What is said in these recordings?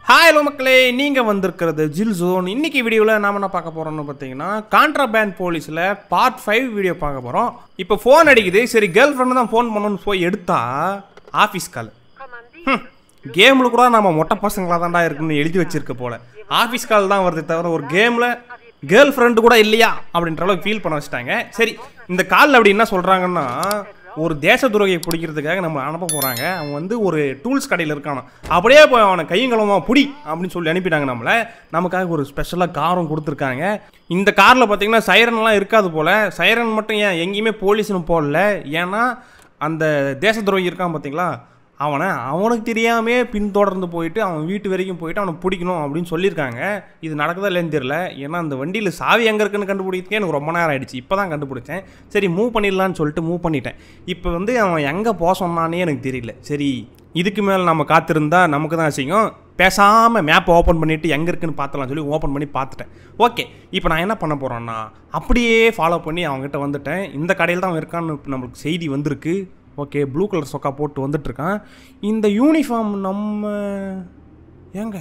hi hello மக்களே நீங்கள் வந்திருக்கிறது ஜில் ஜோன் இன்னைக்கு வீடியோவில் நாம என்ன பார்க்க போகிறோம்னு பார்த்தீங்கன்னா கான்ட்ராபேண்ட் போலீஸில் பார்ட் ஃபைவ் வீடியோ பார்க்க போகிறோம் இப்போ ஃபோன் அடிக்குது சரி கேர்ள் ஃப்ரெண்டு தான் ஃபோன் பண்ணணும்னு போய் எடுத்தா ஆஃபீஸ் கால் கேமில் கூட நம்ம மொட்டை பசங்களாக தான்டா இருக்குன்னு எழுதி வச்சிருக்க போல ஆஃபீஸ் கால் தான் வருது தவிர ஒரு கேமில் கேர்ள் ஃப்ரெண்டு கூட இல்லையா அப்படின்ற அளவுக்கு ஃபீல் பண்ண வச்சுட்டாங்க சரி இந்த காலில் அப்படி என்ன சொல்கிறாங்கன்னா ஒரு தேச துரோகியை பிடிக்கிறதுக்காக நம்ம அனுப்ப போகிறாங்க அவன் வந்து ஒரு டூல்ஸ் கடையில் இருக்கானோ அப்படியே போய் அவனை கையங்களமா புடி அப்படின்னு சொல்லி அனுப்பிட்டாங்க நம்மளை நமக்காக ஒரு ஸ்பெஷலாக காரும் கொடுத்துருக்காங்க இந்த காரில் பார்த்தீங்கன்னா சைரன்லாம் இருக்காது போல் சைரன் மட்டும் ஏன் எங்கேயுமே போலீஸ்னு போடல ஏன்னா அந்த தேச துரோகி இருக்கான் பார்த்தீங்களா அவனை அவனுக்கு தெரியாமே பின்தொடர்ந்து போயிட்டு அவன் வீட்டு வரைக்கும் போயிட்டு அவனை பிடிக்கணும் அப்படின்னு சொல்லியிருக்காங்க இது நடக்குதா இல்லைன்னு தெரியல ஏன்னா அந்த வண்டியில் சாவி எங்கே இருக்குன்னு கண்டுபிடிக்கிறதுக்கே எனக்கு ரொம்ப நேரம் ஆயிடுச்சு இப்போ தான் கண்டுபிடிச்சேன் சரி மூவ் பண்ணிடலான்னு சொல்லிட்டு மூவ் பண்ணிட்டேன் இப்போ வந்து அவன் எங்கே போக சொன்னானே எனக்கு தெரியல சரி இதுக்கு மேலே நம்ம காத்திருந்தா நமக்கு தான் அசிங்கம் பேசாமல் மேப் ஓப்பன் பண்ணிவிட்டு எங்கே இருக்குன்னு பார்த்தலாம் சொல்லி ஓப்பன் பண்ணி பார்த்துட்டேன் ஓகே இப்போ நான் என்ன பண்ண போகிறேன்னா அப்படியே ஃபாலோ பண்ணி அவங்ககிட்ட வந்துட்டேன் இந்த கடையில் தான் அவன் இருக்கான்னு நம்மளுக்கு செய்தி வந்திருக்கு ஓகே ப்ளூ கலர் சொக்கா போட்டு வந்துட்டுருக்கான் இந்த யூனிஃபார்ம் நம்ம ஏங்க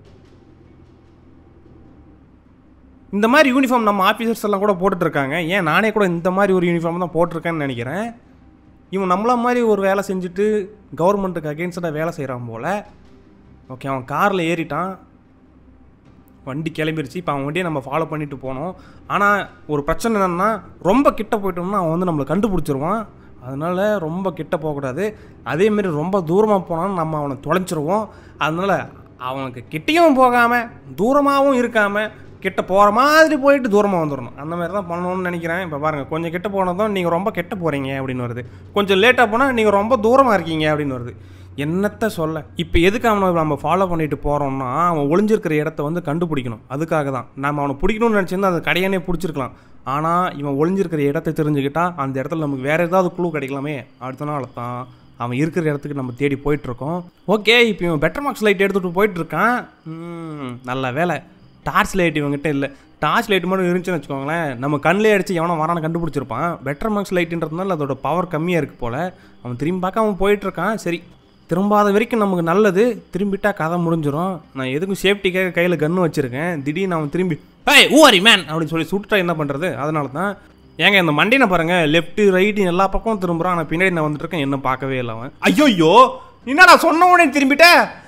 இந்த மாதிரி யூனிஃபார்ம் நம்ம ஆஃபீஸர்ஸ் எல்லாம் கூட போட்டுட்ருக்காங்க ஏன் நானே கூட இந்த மாதிரி ஒரு யூனிஃபார்ம் தான் போட்டிருக்கேன்னு நினைக்கிறேன் இவன் நம்மள மாதிரி ஒரு வேலை செஞ்சுட்டு கவர்மெண்ட்டுக்கு அகேன்ஸ்டாக வேலை செய்கிறான் போல் ஓகே அவன் காரில் ஏறிட்டான் வண்டி கிளம்பிருச்சு இப்போ அவன் வண்டியை நம்ம ஃபாலோ பண்ணிட்டு போனோம் ஆனால் ஒரு பிரச்சனை என்னென்னா ரொம்ப கிட்ட போயிட்டோம்னா அவன் வந்து நம்மளை கண்டுபிடிச்சிருவான் அதனால் ரொம்ப கிட்ட போகக்கூடாது அதேமாரி ரொம்ப தூரமாக போனாலும் நம்ம அவனை தொலைச்சிருவோம் அதனால் அவனுக்கு கிட்டேயும் போகாமல் தூரமாகவும் இருக்காமல் கிட்ட போகிற மாதிரி போயிட்டு தூரமாக வந்துடணும் அந்த மாதிரி தான் பண்ணணும்னு நினைக்கிறேன் இப்போ பாருங்கள் கொஞ்சம் கிட்ட போனதும் நீங்கள் ரொம்ப கெட்ட போகிறீங்க அப்படின்னு வருது கொஞ்சம் லேட்டாக போனால் நீங்கள் ரொம்ப தூரமாக இருக்கீங்க அப்படின்னு வருது என்னத்த சொல்ல இப்போ எதுக்கு அவனை நம்ம ஃபாலோ பண்ணிட்டு போகிறோம்னா அவன் ஒளிஞ்சிருக்கிற இடத்த வந்து கண்டுபிடிக்கணும் அதுக்காக தான் நம்ம அவனை பிடிக்கணும்னு நினச்சிருந்தா அந்த கடையானே பிடிச்சிருக்கலாம் ஆனால் இவன் ஒளிஞ்சிருக்கிற இடத்த தெரிஞ்சுக்கிட்டா அந்த இடத்துல நமக்கு வேறு ஏதாவது க்ளூ கிடைக்கலாமே அடுத்த நாள் தான் அவன் இருக்கிற இடத்துக்கு நம்ம தேடி போயிட்டுருக்கோம் ஓகே இப்போ இவன் பெட்டர் மார்க்ஸ் லைட் எடுத்துகிட்டு போயிட்டுருக்கான் ம், நல்ல வேலை டார்ச் லைட் இவங்ககிட்ட இல்லை டார்ச் லைட் மட்டும் இருந்துச்சுன்னு வச்சுக்கோங்களேன் நம்ம கண்ணிலே அடிச்சு எவனோ வரான கண்டுபிடிச்சிருப்பான் பெட்டர் மார்க்ஸ் லைட்டுன்றதுனால அதோட பவர் கம்மியாக இருக்குது போல் அவன் திரும்பி பார்க்க அவன் போயிட்டுருக்கான் சரி திரும்பாத வரைக்கும் நமக்கு நல்லது திரும்பிட்டா கதை முடிஞ்சிடும் நான் எதுக்கும் சேஃப்டிக்காக கையில் கன்று வச்சுருக்கேன் திடீர்னு அவன் திரும்பி ஏய் ஊவாரி மேன் அப்படின்னு சொல்லி சுட்டுட்டா என்ன பண்ணுறது அதனால தான் ஏங்க இந்த மண்டினை பாருங்கள் லெஃப்ட்டு ரைட்டு எல்லா பக்கமும் திரும்புகிறான் ஆனால் பின்னாடி நான் வந்துட்டு இருக்கேன் என்ன பார்க்கவே இல்லை அவன் ஐயோயோ என்னடா சொன்ன உடனே திரும்பிட்ட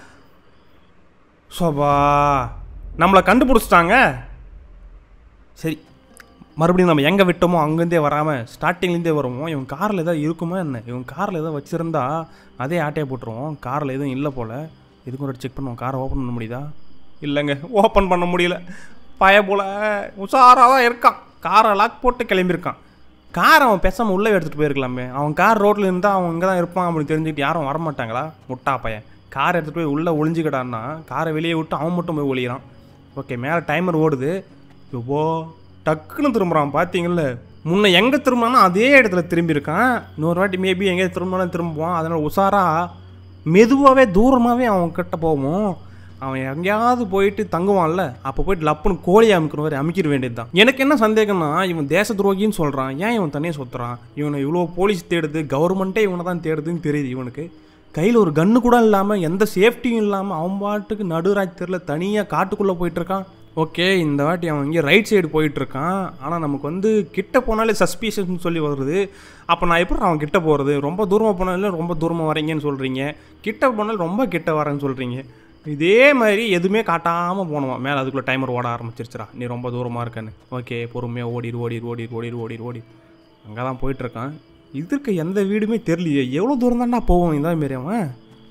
சோபா நம்மளை கண்டுபிடிச்சிட்டாங்க சரி மறுபடியும் நம்ம எங்கே விட்டோமோ அங்கேருந்தே வராமல் ஸ்டார்டிங்லேருந்தே வருவோம் இவன் காரில் ஏதாவது இருக்குமா என்ன இவன் காரில் ஏதாவது வச்சுருந்தா அதே ஆட்டையை போட்டுருவோம் காரில் எதுவும் இல்லை போல் எதுக்கும் ஒரு செக் பண்ணுவோம் காரை ஓப்பன் பண்ண முடியுதா இல்லைங்க ஓப்பன் பண்ண முடியல பய போல் உஷாராக தான் இருக்கான் காரை லாக் போட்டு கிளம்பியிருக்கான் கார் அவன் பேசாமல் உள்ளே எடுத்துகிட்டு போயிருக்கலாமே அவன் கார் ரோட்டில் இருந்தால் அவன் இங்கே தான் இருப்பான் அப்படின்னு தெரிஞ்சுக்கிட்டு யாரும் வரமாட்டாங்களா முட்டா பையன் கார் எடுத்துகிட்டு போய் உள்ளே ஒளிஞ்சுக்கிட்டான்னா காரை வெளியே விட்டு அவன் மட்டும் போய் ஒளிகிறான் ஓகே மேலே டைமர் ஓடுது யோ டக்குன்னு திரும்புகிறான் பார்த்தீங்கல்ல முன்ன எங்கே திரும்பினானோ அதே இடத்துல திரும்பியிருக்கான் இன்னொரு வாட்டி மேபி எங்கே திரும்பினாலும் திரும்புவான் அதனால் உஷாராக மெதுவாகவே தூரமாகவே அவன் கிட்ட போவோம் அவன் எங்கேயாவது போயிட்டு தங்குவான்ல அப்போ போயிட்டு லப்புன்னு கோழி அமைக்கிற மாதிரி அமைக்கிற வேண்டியது தான் எனக்கு என்ன சந்தேகம்னா இவன் தேச துரோகின்னு சொல்கிறான் ஏன் இவன் தனியாக சுற்றுறான் இவனை இவ்வளோ போலீஸ் தேடுது கவர்மெண்ட்டே இவனை தான் தேடுதுன்னு தெரியுது இவனுக்கு கையில் ஒரு கன்று கூட இல்லாமல் எந்த சேஃப்டியும் இல்லாமல் அவன் பாட்டுக்கு நடுராத்திரில் தனியாக காட்டுக்குள்ளே போயிட்டுருக்கான் ஓகே இந்த வாட்டி அவன் இங்கே ரைட் சைடு போயிட்டுருக்கான் ஆனால் நமக்கு வந்து கிட்ட போனாலே சஸ்பீஷன் சொல்லி வருது அப்போ நான் எப்படி அவன் கிட்ட போகிறது ரொம்ப தூரமாக போனாலும் ரொம்ப தூரமாக வரீங்கன்னு சொல்கிறீங்க கிட்ட போனாலும் ரொம்ப கிட்ட வரேன்னு சொல்கிறீங்க இதே மாதிரி எதுவுமே காட்டாமல் போனோமா மேலே அதுக்குள்ளே டைமர் ஓட ஆரம்பிச்சிருச்சுடா நீ ரொம்ப தூரமாக இருக்கன்னு ஓகே பொறுமையாக ஓடிடு ஓடிடு ஓடிடு ஓடிடு ஓடிடு ஓடி அங்கே தான் போயிட்டுருக்கான் இதற்கு எந்த வீடுமே தெரியலையே எவ்வளோ தூரம் தான்டா போவோம் இந்த மாரி அவன்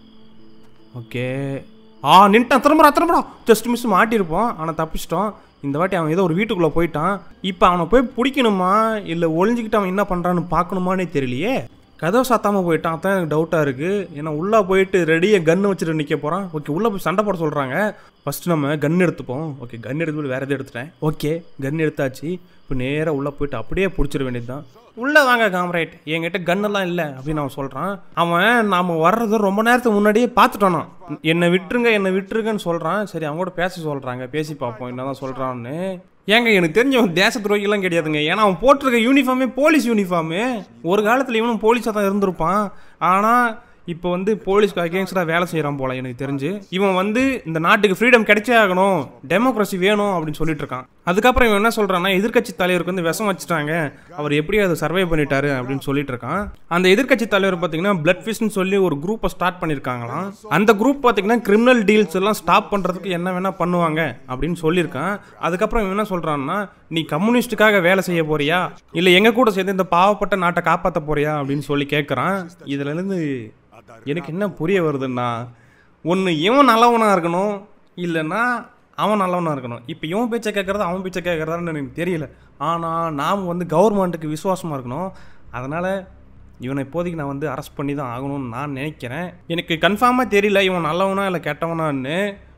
ஓகே ஆ நின்ட்டான் திரும்புறா திரும்புறா ஜஸ்ட் மிஸ் மாட்டியிருப்போம் ஆனால் தப்பிச்சிட்டோம் இந்த வாட்டி அவன் ஏதோ ஒரு வீட்டுக்குள்ளே போயிட்டான் இப்போ அவனை போய் பிடிக்கணுமா இல்லை ஒளிஞ்சிக்கிட்டு அவன் என்ன பண்ணுறான்னு பார்க்கணுமானே தெரியலையே கதவை சாத்தாமல் போயிட்டான் அதான் எனக்கு டவுட்டாக இருக்குது ஏன்னா உள்ளே போயிட்டு ரெடியாக கன்று வச்சுட்டு நிற்க போகிறான் ஓகே உள்ளே போய் சண்டை போட சொல்கிறாங்க ஃபஸ்ட்டு நம்ம கன் எடுத்துப்போம் ஓகே கன் எடுத்து போய் வேறு எதுவும் எடுத்துட்டேன் ஓகே கன் எடுத்தாச்சு இப்போ நேராக உள்ளே போயிட்டு அப்படியே பிடிச்சிட வேண்டியது தான் உள்ளே வாங்க காம்ரேட் என்கிட்ட கன்னெல்லாம் இல்லை அப்படின்னு அவன் சொல்கிறான் அவன் நாம் வர்றது ரொம்ப நேரத்துக்கு முன்னாடியே பார்த்துட்டானா என்னை விட்டுருங்க என்னை விட்டுருங்கன்னு சொல்கிறான் சரி அவங்க கூட பேச சொல்கிறாங்க பேசி பார்ப்போம் என்ன தான் சொல்கிறான்னு ஏங்க எனக்கு தெரிஞ்சவன் தேச துரோகிலாம் கிடையாதுங்க ஏன்னா அவன் போட்டிருக்க யூனிஃபார்மே போலீஸ் யூனிஃபார்மு ஒரு காலத்தில் இவனும் போலீஸாக தான் இருந்திருப்பான் ஆனால் இப்போ வந்து போலீஸ்க்கு அகேன்ஸ்டாக வேலை செய்கிறான் போல எனக்கு தெரிஞ்சு இவன் வந்து இந்த நாட்டுக்கு ஃப்ரீடம் கிடைச்சே ஆகணும் டெமோக்ரஸி வேணும் அப்படின்னு சொல்லிட்டு இருக்கான் அதுக்கப்புறம் இவன் என்ன சொல்றான்னா எதிர்க்கட்சி தலைவருக்கு வந்து விஷம் வச்சுட்டாங்க அவர் எப்படி அதை சர்வை பண்ணிட்டாரு அப்படின்னு சொல்லிட்டு இருக்கான் அந்த எதிர்க்கட்சி தலைவர் பார்த்தீங்கன்னா பிளட் ஃபிஷ்னு சொல்லி ஒரு குரூப்பை ஸ்டார்ட் பண்ணியிருக்காங்களாம் அந்த குரூப் பார்த்தீங்கன்னா கிரிமினல் டீல்ஸ் எல்லாம் ஸ்டாப் பண்ணுறதுக்கு என்ன வேணா பண்ணுவாங்க அப்படின்னு சொல்லியிருக்கான் அதுக்கப்புறம் இவன் என்ன சொல்றான்னா நீ கம்யூனிஸ்டுக்காக வேலை செய்ய போறியா இல்லை எங்க கூட சேர்ந்து இந்த பாவப்பட்ட நாட்டை காப்பாற்ற போறியா அப்படின்னு சொல்லி கேட்குறான் இதுல இருந்து எனக்கு என்ன புரிய வருதுன்னா ஒன்று இவன் நல்லவனா இருக்கணும் இல்லைன்னா அவன் நல்லவனா இருக்கணும் இப்போ இவன் பேச்சை கேட்குறது அவன் பேச்சை கேட்குறதான்னு எனக்கு தெரியல ஆனால் நாம் வந்து கவர்மெண்ட்டுக்கு விசுவாசமாக இருக்கணும் அதனால் இவனை இப்போதைக்கு நான் வந்து அரெஸ்ட் பண்ணி தான் ஆகணும்னு நான் நினைக்கிறேன் எனக்கு கன்ஃபார்மாக தெரியல இவன் நல்லவனா இல்லை கெட்டவனான்னு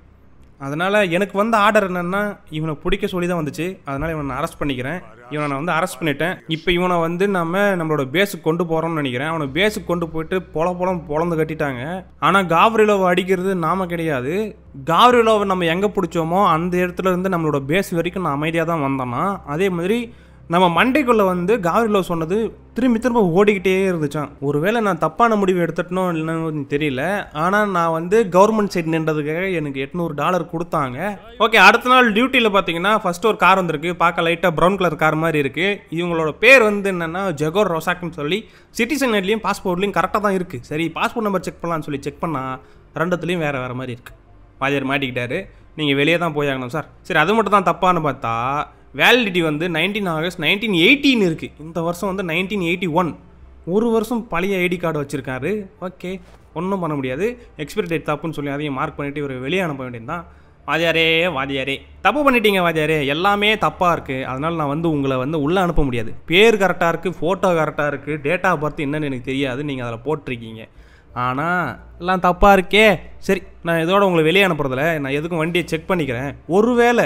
அதனால் எனக்கு வந்த ஆர்டர் என்னென்னா இவனை பிடிக்க சொல்லி தான் வந்துச்சு அதனால் இவனை அரெஸ்ட் பண்ணிக்கிறேன் இவனை நான் வந்து அரெஸ்ட் பண்ணிட்டேன் இப்போ இவனை வந்து நம்ம நம்மளோட பேஸுக்கு கொண்டு போகிறோம்னு நினைக்கிறேன் அவனை பேஸுக்கு கொண்டு போயிட்டு பொல பொலம் பொழந்து கட்டிட்டாங்க ஆனால் காவ்ரிலோவை அடிக்கிறது நாம கிடையாது காவ்ரிலோவை நம்ம எங்கே பிடிச்சோமோ அந்த இடத்துல இருந்து நம்மளோட பேஸ் வரைக்கும் நான் அமைதியாக தான் வந்தோன்னா அதே மாதிரி நம்ம மண்டைக்குள்ளே வந்து காவிரிலோ சொன்னது திரும்பி திரும்ப ஓடிக்கிட்டே இருந்துச்சான் ஒருவேளை நான் தப்பான முடிவு எடுத்துட்டனோ இல்லைன்னு தெரியல ஆனால் நான் வந்து கவர்மெண்ட் சைடு நின்றதுக்காக எனக்கு எட்நூறு டாலர் கொடுத்தாங்க ஓகே அடுத்த நாள் டியூட்டியில் பார்த்தீங்கன்னா ஃபர்ஸ்ட் ஒரு கார் வந்திருக்கு பார்க்க லைட்டாக ப்ரௌன் கலர் கார் மாதிரி இருக்குது இவங்களோட பேர் வந்து என்னென்னா ஜெகோர் ரொசாக்னு சொல்லி சிட்டிசன் ஐட்லேயும் பாஸ்போர்ட்லேயும் கரெக்டாக தான் இருக்குது சரி பாஸ்போர்ட் நம்பர் செக் பண்ணலாம்னு சொல்லி செக் பண்ணால் ரெண்டுத்துலேயும் வேறு வேறு மாதிரி இருக்குது வாஜர் மாட்டிக்கிட்டாரு நீங்கள் வெளியே தான் போய் ஆகணும் சார் சரி அது மட்டும் தான் தப்பான்னு பார்த்தா வேலிடிட்டி வந்து நைன்டீன் ஆகஸ்ட் நைன்டீன் எயிட்டீன் இருக்குது இந்த வருஷம் வந்து நைன்டீன் எயிட்டி ஒன் ஒரு வருஷம் பழைய ஐடி கார்டு வச்சுருக்காரு ஓகே ஒன்றும் பண்ண முடியாது எக்ஸ்பிரி டேட் தப்புன்னு சொல்லி அதையும் மார்க் பண்ணிவிட்டு இவர் வெளியே அனுப்ப வேண்டியது தான் வாதியாரே வாதியாரே தப்பு பண்ணிட்டீங்க வாதியாரே எல்லாமே தப்பாக இருக்குது அதனால் நான் வந்து உங்களை வந்து உள்ளே அனுப்ப முடியாது பேர் கரெக்டாக இருக்குது ஃபோட்டோ கரெக்டாக இருக்குது டேட் ஆஃப் பர்த் என்னன்னு எனக்கு தெரியாது நீங்கள் அதில் போட்டிருக்கீங்க ஆனால் எல்லாம் தப்பாக இருக்கே சரி நான் இதோட உங்களை வெளியே அனுப்புறதில்ல நான் எதுக்கும் வண்டியை செக் பண்ணிக்கிறேன் ஒருவேளை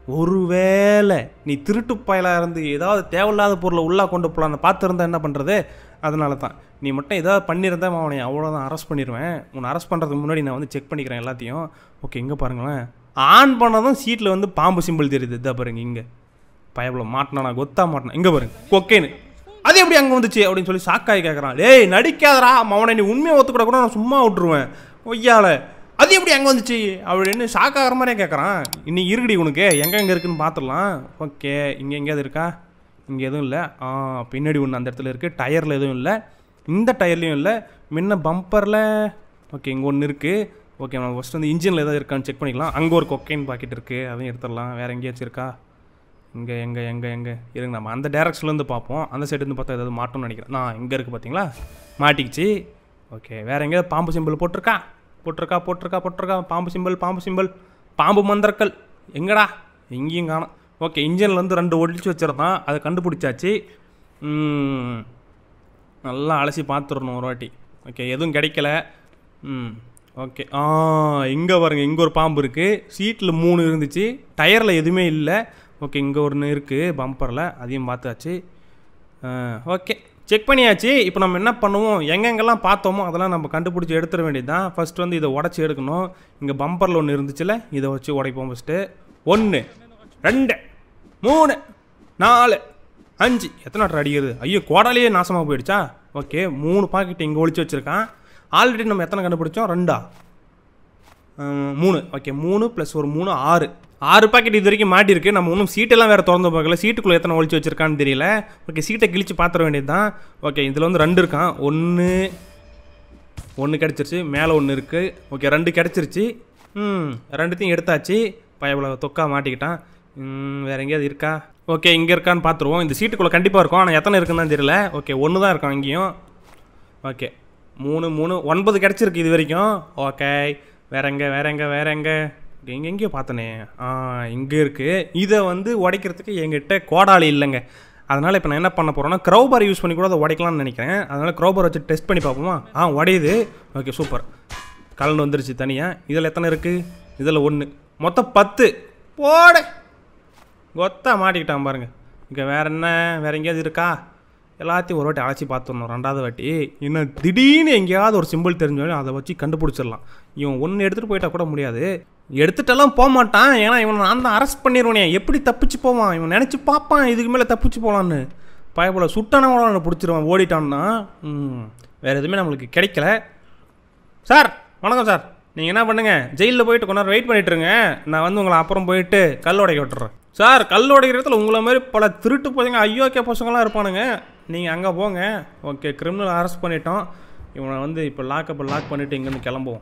ஒருவேளை நீ திருட்டு பயலாக இருந்து ஏதாவது தேவையில்லாத பொருளை உள்ளே கொண்டு போகலான்னு பார்த்துருந்தா என்ன பண்ணுறது அதனால தான் நீ மட்டும் ஏதாவது பண்ணியிருந்தா அவனை அவ்வளோதான் அரெஸ்ட் பண்ணிடுவேன் உன்னை அரெஸ்ட் பண்ணுறதுக்கு முன்னாடி நான் வந்து செக் பண்ணிக்கிறேன் எல்லாத்தையும் ஓகே இங்கே பாருங்களேன் ஆன் பண்ணதும் சீட்டில் வந்து பாம்பு சிம்பிள் தெரியுது இதாக பாருங்க இங்கே பயபுல மாட்டினா நான் கொத்தா மாட்டினேன் இங்கே பாருங்க கொக்கேன்னு அது எப்படி அங்கே வந்துச்சு அப்படின்னு சொல்லி சாக்காய் கேட்குறான் டேய் நடிக்காதடா அவனை நீ உண்மையை ஒத்துக்கூட கூட நான் சும்மா விட்டுருவேன் ஒய்யால அது எப்படி அங்கே வந்துச்சு அப்படின்னு ஷாக்காகிற மாதிரியே கேட்குறான் இன்னைக்கு இருக்குடி உனக்கு எங்கே எங்கே இருக்குன்னு பார்த்துடலாம் ஓகே இங்கே எங்கேயாவது இருக்கா இங்கே எதுவும் இல்லை ஆ பின்னாடி ஒன்று அந்த இடத்துல இருக்குது டயரில் எதுவும் இல்லை இந்த டயர்லேயும் இல்லை முன்ன பம்பரில் ஓகே இங்கே ஒன்று இருக்குது ஓகே நம்ம ஃபஸ்ட் வந்து இன்ஜினில் ஏதாவது இருக்கான்னு செக் பண்ணிக்கலாம் அங்கே ஒரு கொக்கைன் பாக்கெட் இருக்குது அதையும் எடுத்துடலாம் வேறு எங்கேயாச்சும் இருக்கா இங்கே எங்கே எங்கே எங்கே இருங்க நம்ம அந்த டேரக்ஷன்லேருந்து பார்ப்போம் அந்த சைடுலேருந்து பார்த்தா ஏதாவது மாட்டோம்னு நினைக்கிறேன் நான் இங்கே இருக்குது பார்த்தீங்களா மாட்டிக்கிச்சு ஓகே வேறு எங்கேயாவது பாம்பு சிம்பிள் போட்டிருக்கா போட்டிருக்கா போட்டிருக்கா போட்டிருக்கா பாம்பு சிம்பிள் பாம்பு சிம்பிள் பாம்பு மந்திரக்கல் எங்கடா எங்கேயும் காணோம் ஓகே இன்ஜினில் வந்து ரெண்டு ஒழிச்சு வச்சிருந்தான் அதை கண்டுபிடிச்சாச்சு ம், நல்லா அலசி பார்த்துடணும் ஒரு வாட்டி ஓகே எதுவும் கிடைக்கல ம் ஓகே ஆ இங்கே பாருங்க இங்கே ஒரு பாம்பு இருக்குது சீட்டில் மூணு இருந்துச்சு டயரில் எதுவுமே இல்லை ஓகே இங்கே ஒன்று இருக்குது பம்பரில் அதையும் பார்த்தாச்சு ஓகே செக் பண்ணியாச்சு இப்போ நம்ம என்ன பண்ணுவோம் எங்கெங்கெல்லாம் பார்த்தோமோ அதெல்லாம் நம்ம கண்டுபிடிச்சி எடுத்துட வேண்டியது தான் ஃபஸ்ட் வந்து இதை உடச்சி எடுக்கணும் இங்கே பம்பரில் ஒன்று இருந்துச்சுல இதை வச்சு உடைப்போம் ஃபஸ்ட்டு ஒன்று ரெண்டு மூணு நாலு அஞ்சு எத்தனை வாட்டர் அடிக்கிறது ஐயோ கோடாலேயே நாசமாக போயிடுச்சா ஓகே மூணு பாக்கெட் இங்கே ஒளிச்சு வச்சுருக்கான் ஆல்ரெடி நம்ம எத்தனை கண்டுபிடிச்சோம் ரெண்டா அஹ், மூணு ஓகே மூணு ப்ளஸ் ஒரு மூணு ஆறு ஆறு பாக்கெட் இது வரைக்கும் மாட்டியிருக்கு நம்ம இன்னும் சீட்டெல்லாம் வேறு திறந்து பார்க்கல சீட்டுக்குள்ளே எத்தனை ஒழிச்சு வச்சிருக்கான்னு தெரியல ஓகே சீட்டை கிழிச்சு பார்த்துட வேண்டியது தான் ஓகே இதில் வந்து ரெண்டு இருக்கான் ஒன்று ஒன்று கிடச்சிருச்சு மேலே ஒன்று இருக்குது ஓகே ரெண்டு கிடச்சிருச்சு ம் ரெண்டுத்தையும் எடுத்தாச்சு பயபுல தொக்கா மாட்டிக்கிட்டான் ம், வேற எங்கேயாவது இருக்கா ஓகே இங்கே இருக்கான்னு பார்த்துருவோம் இந்த சீட்டுக்குள்ளே கண்டிப்பாக இருக்கும் ஆனால் எத்தனை இருக்குன்னு தான் தெரியல ஓகே ஒன்று தான் இருக்கான் இங்கேயும் ஓகே மூணு மூணு ஒன்பது கிடச்சிருக்கு இது வரைக்கும் ஓகே வேற எங்கே வேற எங்கே வேற எங்கே எங்கே எங்கேயோ பார்த்தனே ஆ இங்கே இருக்குது இதை வந்து உடைக்கிறதுக்கு எங்கிட்ட கோடாலி இல்லைங்க அதனால் இப்போ நான் என்ன பண்ண போகிறேன்னா க்ரௌபர் யூஸ் பண்ணி கூட அதை உடைக்கலாம்னு நினைக்கிறேன் அதனால் க்ரௌபர் வச்சு டெஸ்ட் பண்ணி பார்ப்போமா ஆ உடையுது ஓகே சூப்பர் கலந்து வந்துருச்சு தனியாக இதில் எத்தனை இருக்குது இதில் ஒன்று மொத்தம் பத்து போட கொத்தா மாட்டிக்கிட்டான் பாருங்க இங்கே வேற என்ன வேற எங்கேயாவது இருக்கா எல்லாத்தையும் ஒரு வாட்டி அழைச்சி பார்த்துடணும் ரெண்டாவது வாட்டி இன்னும் திடீர்னு எங்கேயாவது ஒரு சிம்பிள் தெரிஞ்சாலும் அதை வச்சு கண்டுபிடிச்சிடலாம் இவன் ஒன்று எடுத்துகிட்டு போயிட்டா கூட முடியாது எடுத்துட்டெல்லாம் போக மாட்டான் ஏன்னா இவனை நான் தான் அரெஸ்ட் பண்ணிடுவேனே எப்படி தப்பிச்சு போவான் இவன் நினச்சி பார்ப்பான் இதுக்கு மேலே தப்பிச்சு போகலான்னு பயப்பட சுட்டானவன பிடிச்சிருவான் ஓடிட்டான்னா ம், வேற எதுவுமே நம்மளுக்கு கிடைக்கல சார் வணக்கம் சார் நீங்கள் என்ன பண்ணுங்க ஜெயிலில் போயிட்டு கொஞ்ச நேரம் வெயிட் பண்ணிட்டு இருங்க நான் வந்து உங்களை அப்புறம் போயிட்டு கல் உடைக்க விட்டுறேன் சார் கல் உடைக்கிறதுல உங்களை மாதிரி பல திருட்டு பசங்க ஐயோக்கே பசங்களாம் இருப்பானுங்க நீங்கள் அங்கே போங்க ஓகே கிரிமினல் அரெஸ்ட் பண்ணிட்டோம் இவனை வந்து இப்போ லாக்கப் லாக் பண்ணிவிட்டு இங்கேருந்து கிளம்புவோம்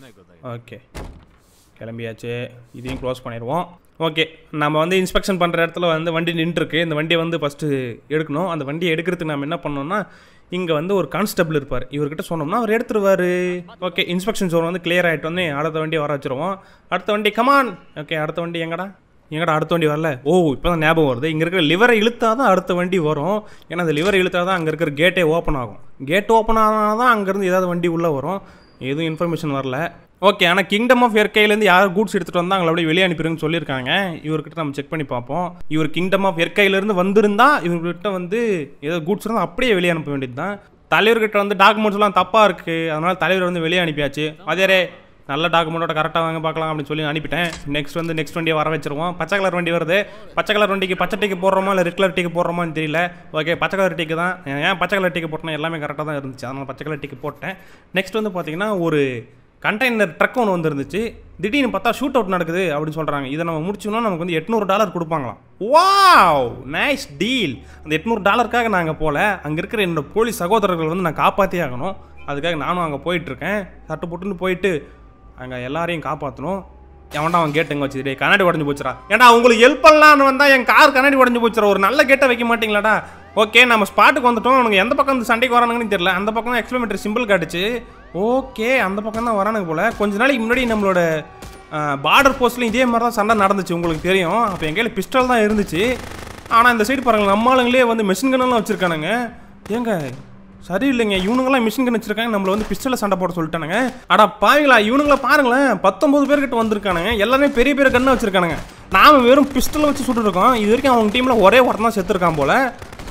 ஓகே கிளம்பியாச்சு இதையும் க்ளோஸ் பண்ணிடுவோம் ஓகே நம்ம வந்து இன்ஸ்பெக்ஷன் பண்ணுற இடத்துல வந்து வண்டி நின்றுருக்கு இந்த வண்டியை வந்து ஃபஸ்ட்டு எடுக்கணும் அந்த வண்டியை எடுக்கிறதுக்கு நம்ம என்ன பண்ணோம்னா இங்கே வந்து ஒரு கான்ஸ்டபிள் இருப்பார் இவர்கிட்ட சொன்னோம்னா அவர் எடுத்துருவார் ஓகே இன்ஸ்பெக்ஷன் ஜோன் வந்து கிளியர் ஆகிட்டு வந்து அடுத்த வண்டியை வர வச்சுருவோம் அடுத்த வண்டி கமான் ஓகே அடுத்த வண்டி எங்கடா எங்கடா அடுத்த வண்டி வரல ஓ இப்போ தான் ஞாபகம் வருது இங்கே இருக்கிற லிவரை இழுத்தா தான் அடுத்த வண்டி வரும் ஏன்னா அந்த லிவரை இழுத்தா தான் அங்கே இருக்கிற கேட்டே ஓப்பன் ஆகும் கேட் ஓப்பன் ஆனால் தான் அங்கேருந்து ஏதாவது வண்டி உள்ளே வரும் எதுவும் இன்ஃபர்மேஷன் வரல ஓகே ஆனால் கிங்டம் ஆஃப் இயற்கையிலேருந்து யார் கூட்ஸ் எடுத்துகிட்டு வந்தால் அவங்கள அப்படியே வெளியே அனுப்பிடுங்கன்னு சொல்லியிருக்காங்க இவர்கிட்ட நம்ம செக் பண்ணி பார்ப்போம் இவர் கிங்டம் ஆஃப் இயற்கையிலேருந்து வந்திருந்தா இவர்கிட்ட வந்து ஏதோ கூட்ஸ் இருந்தால் அப்படியே வெளியே அனுப்ப வேண்டியது தான் தலைவர்கிட்ட வந்து டாக்குமெண்ட்ஸ்லாம் தப்பாக இருக்குது அதனால் தலைவர் வந்து வெளியே அனுப்பியாச்சு அதே நல்ல டாக்குமெண்ட்டோட கரெக்டாக வாங்க பார்க்கலாம் அப்படின்னு சொல்லி அனுப்பிட்டேன் நெக்ஸ்ட் வந்து நெக்ஸ்ட் வண்டியை வர வச்சிருவோம் பச்சை கலர் வண்டி வருது பச்சை கலர் வண்டிக்கு பச்சை டிக்கு போடுறோமா இல்லை ரெட் கலர் டிக்கு போடுறோமான்னு தெரியல ஓகே பச்சை கலர் டிக்கு தான் ஏன் பச்சை கலர் டிக்கு போட்டேன் எல்லாமே கரெக்டாக தான் இருந்துச்சு அதனால் பச்சை கலர் டிக்கு போட்டேன் நெக்ஸ்ட் வந்து பார்த்தீங்கன்னா ஒரு கண்டெய்னர் ட்ரக் ஒன்று வந்துருந்துச்சு திடீர்னு பார்த்தா ஷூட் அவுட் நடக்குது அப்படின்னு சொல்கிறாங்க இதை நம்ம முடிச்சோம்னா நமக்கு வந்து எட்நூறு டாலர் கொடுப்பாங்களாம் வாவ் நைஸ் டீல் அந்த எட்நூறு டாலருக்காக நாங்கள் போகல அங்கே இருக்கிற என்னோட போலீஸ் சகோதரர்கள் வந்து நான் காப்பாற்றியே ஆகணும் அதுக்காக நானும் அங்கே போயிட்டுருக்கேன் சட்டு புட்டுன்னு போயிட்டு அங்கே எல்லாரையும் காப்பாற்றணும் எவன்டா அவன் கேட்டுங்க வச்சு டேய் கண்ணாடி உடஞ்சு போச்சுடா ஏன்டா உங்களுக்கு ஹெல்ப் பண்ணலான்னு வந்தால் என் கார் கண்ணாடி உடஞ்சு போச்சுடா ஒரு நல்ல கேட்டை வைக்க மாட்டீங்களாடா ஓகே நம்ம ஸ்பாட்டுக்கு வந்துட்டோம் உனக்கு எந்த பக்கம் இந்த சண்டைக்கு வரானுங்கன்னு தெரியல அந்த பக்கம் தான் எக்ஸ்பிளமேட்டரி சிம்பிள் காட்டுச்சு ஓகே அந்த பக்கம் தான் வரானுங்க போல கொஞ்ச நாளைக்கு முன்னாடி நம்மளோட பார்டர் போஸ்ட்லையும் இதே மாதிரி தான் சண்டை நடந்துச்சு உங்களுக்கு தெரியும் அப்போ என் கையில் பிஸ்டல் தான் இருந்துச்சு ஆனால் இந்த சைடு பாருங்க நம்ம ஆளுங்களே வந்து மெஷின் கன்னெல்லாம் வச்சுருக்கானுங்க ஏங்க சரியில்லைங்க இவனுங்களாம் மிஷின் கன் வச்சிருக்காங்க நம்மள வந்து பிஸ்டலில் சண்டை போட சொல்லிட்டானுங்க அடா பாவிங்களா இவனுங்கள பாருங்களேன் பத்தொன்பது பேர்கிட்ட வந்திருக்கானுங்க எல்லாமே பெரிய பெரிய கண்ணை வச்சிருக்கானுங்க நாம வெறும் பிஸ்டலை வச்சு சுட்டு இருக்கோம் இது வரைக்கும் அவங்க டீமில் ஒரே ஒருத்தன் தான் செத்துருக்கான் போல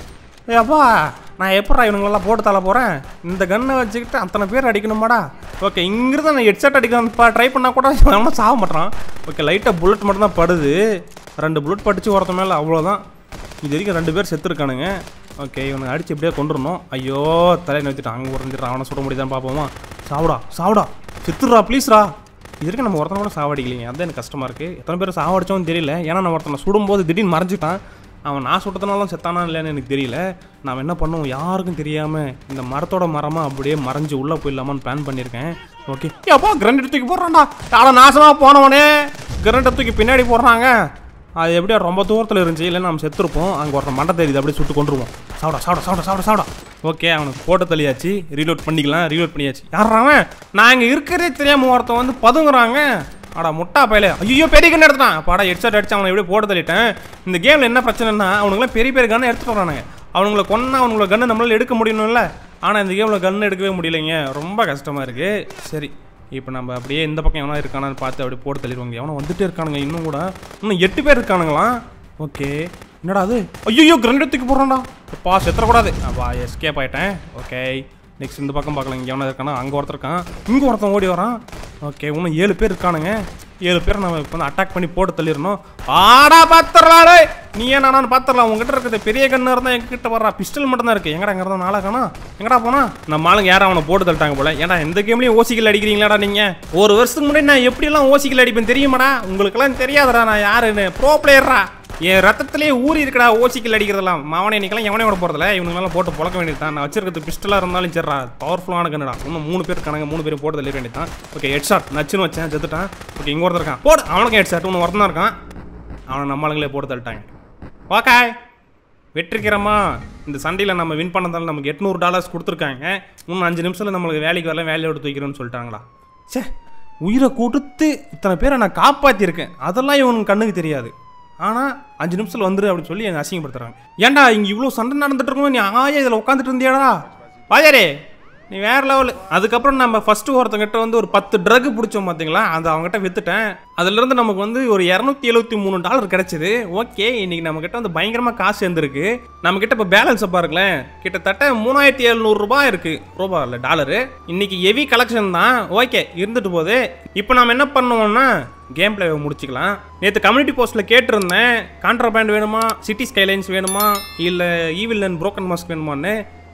ஏப்பா நான் எப்படா இவனுங்களெல்லாம் போட்டு தள்ள போகிறேன் இந்த கன்னை வச்சுக்கிட்டு அத்தனை பேர் அடிக்கணுமாடா ஓகே இங்கிருந்து நான் ஹெட்செட் அடிக்க ட்ரை பண்ணால் கூட அவனும் சாக மாட்டான் ஓகே லைட்டாக புல்லட் மட்டும் தான் படுது ரெண்டு புல்லட் படிச்சு ஒருத்த மேலே அவ்வளோதான் இது வரைக்கும் ரெண்டு பேர் செத்துருக்கானுங்க ஓகே இவனை அடிச்சு எப்படியா கொண்டுடணும் ஐயோ தலையை நிறுத்திட்டு அங்கே உடஞ்சிட்டு அவனை சுட முடியுதான் பார்ப்போமா சாவுடா சாவுடா செத்துடுறா ப்ளீஸ்ரா இது வரைக்கும் நம்ம ஒருத்தனை கூட சாவடிக்கலைங்க அதான் எனக்கு கஷ்டமாக இருக்குது எத்தனை பேர் சாவடிச்சோன்னு தெரியல ஏன்னா நம்ம ஒருத்தனை சுடும்போது திடீர்னு மறைஞ்சிட்டான் அவன் நான் சுட்டதுனாலும் செத்தானா இல்லைன்னு எனக்கு தெரியல நாம் என்ன பண்ணுவோம் யாருக்கும் தெரியாமல் இந்த மரத்தோட மரமாக அப்படியே மறைஞ்சு உள்ளே போயிடலாமான்னு பிளான் பண்ணியிருக்கேன் ஓகே அப்பா கிரண்ட் தூக்கி போடுறான்டா ஆட நாசமாக போனவனே கிரண்டை தூக்கி பின்னாடி போடுறாங்க அது எப்படியா ரொம்ப தூரத்தில் இருந்துச்சு இல்லை நம்ம செத்துருப்போம் அங்கே ஒருத்தன் மண்டை தெரியுது அப்படியே சுட்டு கொண்டுருவோம் சாப்பிடா சாப்பிடா சாப்பிடா சாப்பிடா சாப்பிடா ஓகே அவனுக்கு போட்டு தள்ளியாச்சு ரீலோட் பண்ணிக்கலாம் ரீலோட் பண்ணியாச்சு யாரா அவன் நான் இங்கே இருக்கிறதே தெரியாமல் ஒருத்தன் வந்து பதுங்குறாங்க அடா முட்டா பையல ஐயோ பெரிய கண்ணு எடுத்துட்டான் பாடா ஹெட்செட் அடிச்சு அவனை எப்படியே போட்டு தள்ளிட்டேன் இந்த கேமில் என்ன பிரச்சனைனா அவனுங்களாம் பெரிய பெரிய கண்ணை எடுத்துட்டு வரானுங்க அவனுங்களை கொன்னா அவனுங்கள கண்ணு நம்மளால எடுக்க முடியணும்ல ஆனால் இந்த கேமில் கன்று எடுக்கவே முடியலைங்க ரொம்ப கஷ்டமாக இருக்குது சரி இப்போ நம்ம அப்படியே இந்த பக்கம் எவனா இருக்கானான்னு பார்த்து அப்படியே போட்டு தள்ளிடுவாங்க எவனோ வந்துட்டே இருக்கானுங்க இன்னும் கூட இன்னும் எட்டு பேர் இருக்கானுங்களாம் ஓகே என்னடா அது ஐயோ கிரண்ட் தூக்கி போடுறான்டா அப்பா செத்துறக்கூடாது அப்பா எஸ்கேப் ஆயிட்டேன் ஓகே நெக்ஸ்ட் இந்த பக்கம் பார்க்கலாம் இங்கே எவனா இருக்கானா அங்கே ஒருத்தர் இருக்கான் இங்கே ஒருத்தன் ஓடி வரான் ஓகே இன்னும் ஏழு பேர் இருக்கானுங்க ஏழு பேர் நம்ம இப்போ வந்து அட்டாக் பண்ணி போட்டு தள்ளிடணும் ஆடா பாத்துடலாம் டேய் நீ ஏன் நானும் பாத்துடலாம் உங்ககிட்ட இருக்கிறது பெரிய கண்ணு இருந்தால் எங்ககிட்ட வர்றா பிஸ்டல் மட்டும் தான் இருக்கு எங்கடா எங்க இருந்தா நாளா காணா எங்கடா போனா நம்ம ஆளுங்க யாரும் அவனை போட்டு தள்ளிட்டாங்க போல ஏன்டா எந்த கேம்லயும் ஓசிக்கல் அடிக்கிறீங்களாடா நீங்க ஒரு வருஷத்துக்கு முன்னாடி நான் எப்படியெல்லாம் ஓசிக்கல் அடிப்பேன் தெரியுமாடா உங்களுக்கெல்லாம் தெரியாதடா நான் யாருன்னு ப்ரோ பிளேயரா என் ரத்தத்திலே ஊறி இருக்கடா ஓசிக்கல் அடிக்கிறதெல்லாம் மாவனை இன்னைக்கெல்லாம் எவனே விட போறதில்ல இவனுங்கெல்லாம் போட்டு புழக்க வேண்டியது தான் நான் வச்சிருக்கிறது பிஸ்டலாக இருந்தாலும் சரிடா பவர்ஃபுல்லான கண்ணுடா இன்னும் மூணு பேர் இருக்கானுங்க மூணு பேரும் போட்டு தள்ளி வேண்டியது தான் ஓகே ஹெட் ஷாட் நச்சுன்னு வச்சேன் செத்துட்டான் ஓகே இங்கே ஒருத்தர் இருக்கான் போடு அவனுக்கு ஹெட் ஷாட் ஒன்று ஒருத்தன் தான் இருக்கான் அவனை நம்ம ஆளுங்களே போட்டு தள்ளிட்டாங்க ஓகே வெற்றிக்கிறமா இந்த சண்டையில் நம்ம வின் பண்ணதால நமக்கு எட்நூறு டாலர்ஸ் கொடுத்துருக்காங்க இன்னும் அஞ்சு நிமிஷத்தில் நம்மளுக்கு வேலைக்கு வரல வேலையை விட்டு தூக்கிறோன்னு சொல்லிட்டாங்களா சே உயிரை கொடுத்து இத்தனை பேரை நான் காப்பாற்றிருக்கேன் அதெல்லாம் இவனுக்கு கண்ணுக்கு தெரியாது ஆனால் அஞ்சு நிமிஷத்தில் வந்துரு அப்படின்னு சொல்லி என்னை அசிங்கப்படுத்துறாங்க ஏன்டா இங்கே இவ்வளோ சண்டை நடந்துட்டு இருக்கணும் நீ ஆயா இதில் உட்காந்துட்டு இருந்தியாடா வாயாரே நீ வேற லெவல் அதுக்கப்புறம் நம்ம ஃபர்ஸ்ட் ஒருத்தங்கிட்ட வந்து ஒரு பத்து ட்ரக் பிடிச்சோம் பார்த்தீங்களா அது அவங்ககிட்ட வித்துட்டேன் அதுலேருந்து நமக்கு வந்து ஒரு இரநூத்தி எழுபத்தி மூணு டாலர் கிடைச்சிது ஓகே இன்னைக்கு நம்ம கிட்ட வந்து பயங்கரமாக காசு சேர்ந்துருக்கு நம்ம கிட்ட இப்போ பேலன்ஸை பாருங்களேன் கிட்டத்தட்ட மூணாயிரத்தி எழுநூறு ரூபாய் இருக்கு ரூபா இல்லை டாலரு இன்னைக்கு ஹெவி கலெக்ஷன் தான் ஓகே இருந்துட்டு போகுது இப்போ நம்ம என்ன பண்ணுவோம்னா கேம் பிளே முடிச்சுக்கலாம் நேற்று கம்யூனிட்டி போஸ்ட்டில் கேட்டிருந்தேன் கான்ட்ராபேண்ட் வேணுமா சிட்டி ஸ்கைலைன்ஸ் வேணுமா இல்லை ஈவில் அண்ட் புரோக்கன் மாஸ்க் வேணுமான்னு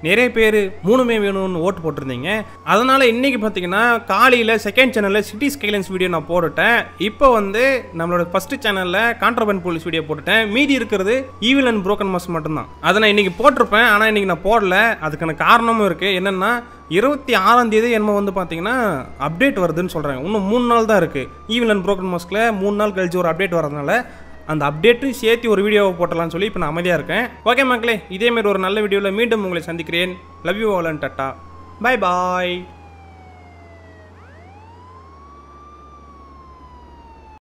நிறைய பேர் மூணுமே வேணும்னு ஓட்டு போட்டிருந்தீங்க அதனால் இன்றைக்கி பார்த்தீங்கன்னா காலையில் செகண்ட் சேனலில் சிட்டி ஸ்கைலன்ஸ் வீடியோ நான் போட்டுட்டேன் இப்போ வந்து நம்மளோட ஃபஸ்ட்டு சேனலில் கான்ட்ரபன் போலீஸ் வீடியோ போட்டுட்டேன் மீதி இருக்கிறது ஈவில் அண்ட் புரோக்கன் மாஸ் மட்டும்தான் அதை நான் இன்றைக்கி போட்டிருப்பேன் ஆனால் இன்றைக்கி நான் போடல அதுக்கான காரணமும் இருக்குது என்னென்னா இருபத்தி ஆறாம் தேதி என்னமோ வந்து பார்த்தீங்கன்னா அப்டேட் வருதுன்னு சொல்கிறாங்க இன்னும் மூணு நாள் தான் இருக்குது ஈவில் அண்ட் புரோக்கன் மாஸ்கில் மூணு நாள் கழிச்சு ஒரு அப்டேட் வரதுனால அந்த அப்டேட்டும் சேர்த்து ஒரு வீடியோவை போட்டலாம்னு சொல்லி இப்போ நான் அமைதியாக இருக்கேன் ஓகே மக்களே இதேமாரி ஒரு நல்ல வீடியோவில் மீண்டும் உங்களை சந்திக்கிறேன் லவ் யூ ஆல் அண்ட் டட்டா பை பாய்